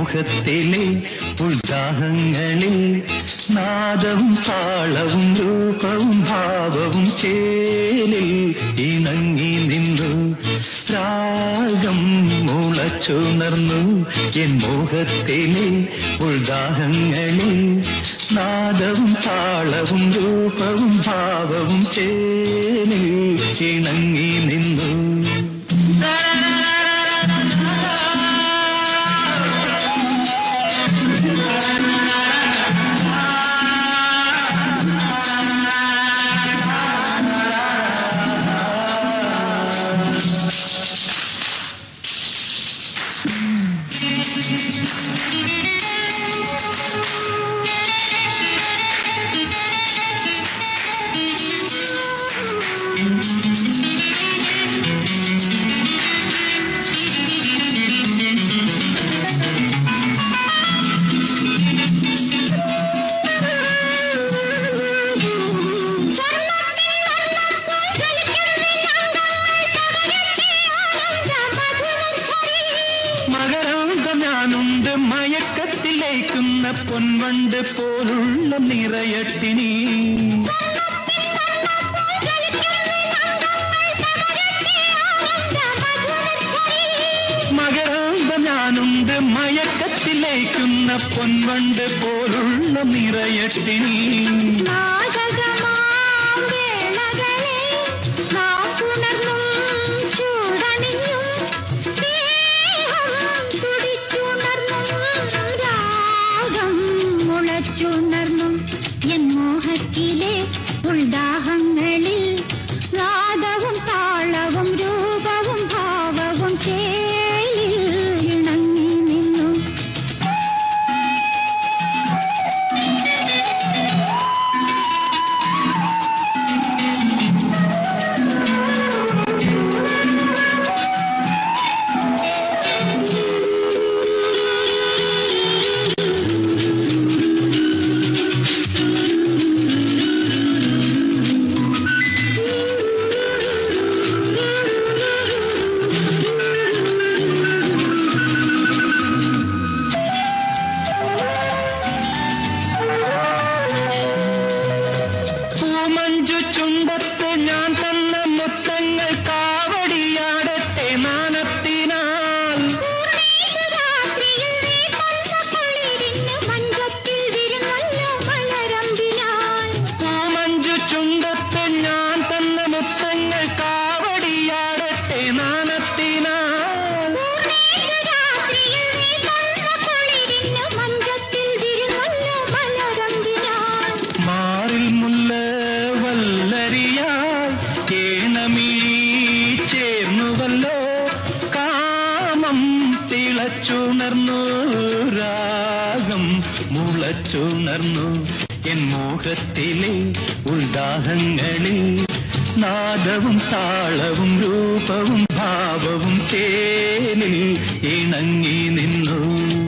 മോഹത്തിലെ ഉത്സാഹങ്ങളിൽ നാദവും താളവും രൂപവും ഭാവവും ചേലിൽ ഇണങ്ങി നിന്നു രാഗം മുളച്ചുണർന്നു എൻ മോഹത്തിലെ ഉത്സാഹങ്ങളിൽ നാദവും താളവും രൂപവും ഭാവവും ചേലിൽ ഇണങ്ങി നിന്നു മകരാന്തം ഞാനുണ്ട് മയക്കത്തിലേക്കുന്ന പൊൻവണ്ട് പോലുള്ള നിറയട്ടിനി മകരാന്തം ഞാനുണ്ട് മയക്കത്തിലേക്കുന്ന പൊൻവണ്ട് പോലുള്ള നിറയട്ടിനി എൻ മോഹത്തിലെ ഉൾദാഹങ്ങളിൽ നാദവും താളവും രൂപവും ഭാവവും ചേലിൽ ഇണങ്ങി നിന്നു പൂമഞ്ചു ചുണ്ടത്ത് ഞാൻ തന്ന മുത്തങ്ങൾ കാവടിയാടട്ടെ മാനത്തിനാൽ രാത്രിയിൽ നീ തന്ന കുളിരിന് മഞ്ചത്തിൽ വിരുന്നല്ലോ മലരമ്പിനാൽ പൂമഞ്ചു ചുണ്ടത്ത് ഞാൻ തന്ന മുത്തങ്ങൾ കാവടിയാടട്ടെ മാനത്തിനാൽ രാത്രിയിൽ നീ തന്ന കുളിരിന് മഞ്ചത്തിൽ വിരുന്നല്ലോ മലരമ്പിനാൽ മാറിൽ മുല്ല വല്ലരിയാൽ കേണമിഴി ചേർന്നുവല്ലോ കാമം തിളച്ചുണർന്നു രാഗം മുളച്ചുണർന്നു എൻ മോഹത്തിലെ ഉൾദാഹങ്ങളിൽ നാദവും താളവും രൂപവും ഭാവവും ചേലിൽ ഇണങ്ങി നിന്നു